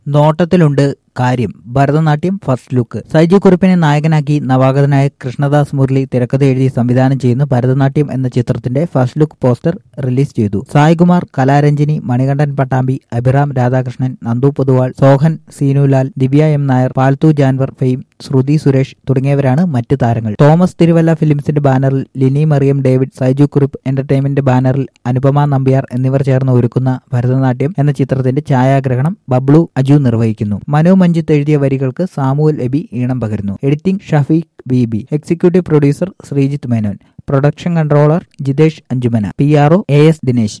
നോട്ടത്തിലുണ്ട് കാര്യം Bharatanatyam first look Saiju കുറുപ്പിനെ നായകനാക്കി നവാഗതനായ കൃഷ്ണദാസ് മുരളി തിരക്കഥ എഴുതി സംവിധാനം ചെയ്യുന്ന ഭരതനാട്യം എന്ന ചിത്രത്തിന്റെ ഫസ്റ്റ് ലുക്ക് പോസ്റ്റർ റിലീസ് ചെയ്തു സായ്കുമാർ കലാരഞ്ജിനി മണികണ്ഠൻ പട്ടാമ്പി അഭിറാം രാധാകൃഷ്ണൻ നന്ദു പൊതുവാൾ സോഹൻ സീനുലാൽ ദിവ്യ എം നായർ പാൽത്തു ജാൻവർ ഫെയിം ശ്രുതി സുരേഷ് തുടങ്ങിയവരാണ് മറ്റ് താരങ്ങൾ തോമസ് തിരുവല്ല ഫിലിംസിന്റെ ബാനറിൽ ലിനി മറിയം ഡേവിഡ് സൈജു കുറുപ്പ് എന്റർടൈൻമെന്റ് ബാനറിൽ അനുപമ നമ്പ്യാർ എന്നിവർ ചേർന്ന് ഒരുക്കുന്ന ഭരതനാട്യം എന്ന ചിത്രത്തിന്റെ ഛായാഗ്രഹണം ബബ്ലു അജു നിർവഹിക്കുന്നു മനു മഞ്ജിത്ത് എഴുതിയ വരികൾക്ക് സാമുവൽ എബി ഈണം പകരുന്നു editing Shafeeq B B executive producer Sreejith Menon production controller Jithesh Anchumana P R O A S Dinesh